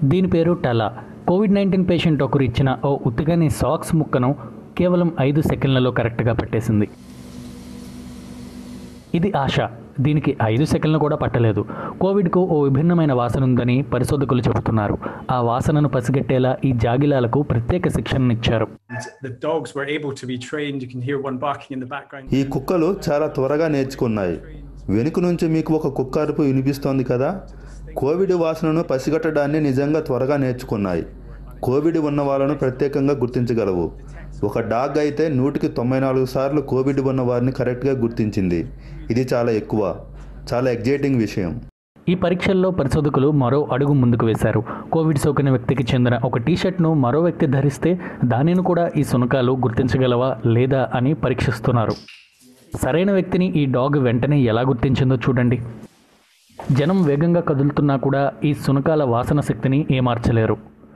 దీని పేరు టలా Covid nineteen patient ఒకరు ఇచ్చిన ఓ ఉత్తిగని సాక్స్ ముక్కను కేవలం ఐదు సెకండ్లలో కరెక్ట్గా పట్టేసింది ఇది ఆశ దీనికి ఐదు సెకండ్లు కూడా పట్టలేదు కోవిడ్కు ఓ విభిన్నమైన వాసన ఉందని పరిశోధకులు చెబుతున్నారు ఆ వాసనను పసిగట్టేలా ఈ జాగిలాలకు ప్రత్యేక శిక్షణనిచ్చారు The dogs were able to be trained. You can hear one barking in the background. ఈ కుక్కలు చాలా త్వరగా నేర్చుకున్నాయి వెనుక నుంచి మీకు ఒక కుక్క అరుపు వినిపిస్తోంది కదా కోవిడ్ వాసనను పసిగట్టడాన్ని నిజంగా త్వరగా నేర్చుకున్నాయి కోవిడ్ ఉన్న వాళ్ళను ప్రత్యేకంగా గుర్తించగలవు ఒక డాగ్ అయితే నూటికి తొంభై నాలుగు సార్లు కోవిడ్ ఉన్న వారిని కరెక్ట్గా గుర్తించింది ఇది చాలా ఎక్కువ చాలా ఎగ్జైటింగ్ విషయం ఈ పరీక్షల్లో పరిశోధకులు మరో అడుగు ముందుకు వేశారు కోవిడ్ సోకిన వ్యక్తికి చెందిన ఒక టీషర్ట్ను మరో వ్యక్తి ధరిస్తే దానిని కూడా ఈ శునకాలు గుర్తించగలవా లేదా అని పరీక్షిస్తున్నారు సరైన వ్యక్తిని ఈ డాగ్ వెంటనే ఎలా గుర్తించిందో చూడండి జనం వేగంగా కదులుతున్నా కూడా ఈ శునకాల వాసన శక్తిని ఏమార్చలేరు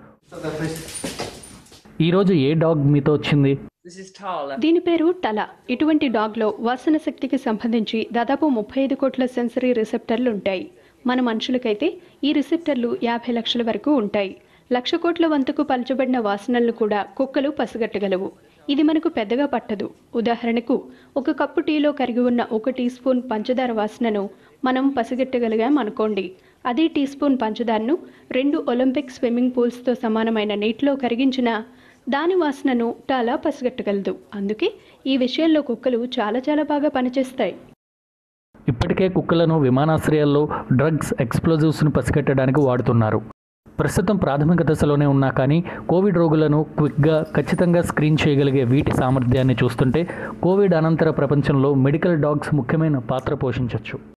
ఈరోజు ఏ డాగ్ మీతో వచ్చింది This is Tala. దీని పేరు టల ఇటువంటి డాగ్లో వాసన శక్తికి సంబంధించి దాదాపు ముప్పై ఐదు కోట్ల సెన్సరీ రిసెప్టర్లు ఉంటాయి మన మనుషులకైతే ఈ రిసెప్టర్లు యాభై లక్షల వరకు ఉంటాయి లక్ష కోట్ల వంతుకు పలచబడిన వాసనలను కూడా కుక్కలు పసిగట్టగలవు ఇది మనకు పెద్దగా పట్టదు ఉదాహరణకు ఒక కప్పు టీలో కరిగి ఉన్న ఒక టీ స్పూన్ పంచదార వాసనను మనం పసిగట్టగలిగాం అనుకోండి అదే టీ స్పూన్ పంచదారను రెండు ఒలింపిక్ స్విమ్మింగ్ పూల్స్తో సమానమైన నీటిలో కరిగించిన దాని వాసనను టాలా పసిగట్టగలదు అందుకే ఈ విషయంలో కుక్కలు చాలా చాలా బాగా పనిచేస్తాయి ఇప్పటికే కుక్కలను విమానాశ్రయాల్లో డ్రగ్స్ ఎక్స్ప్లోజివ్స్ను పసిగట్టడానికి వాడుతున్నారు ప్రస్తుతం ప్రాథమిక దశలోనే ఉన్నా కానీ కోవిడ్ రోగులను క్విక్గా ఖచ్చితంగా స్క్రీన్ చేయగలిగే వీటి సామర్థ్యాన్ని చూస్తుంటే కోవిడ్ అనంతర ప్రపంచంలో మెడికల్ డాగ్స్ ముఖ్యమైన పాత్ర పోషించవచ్చు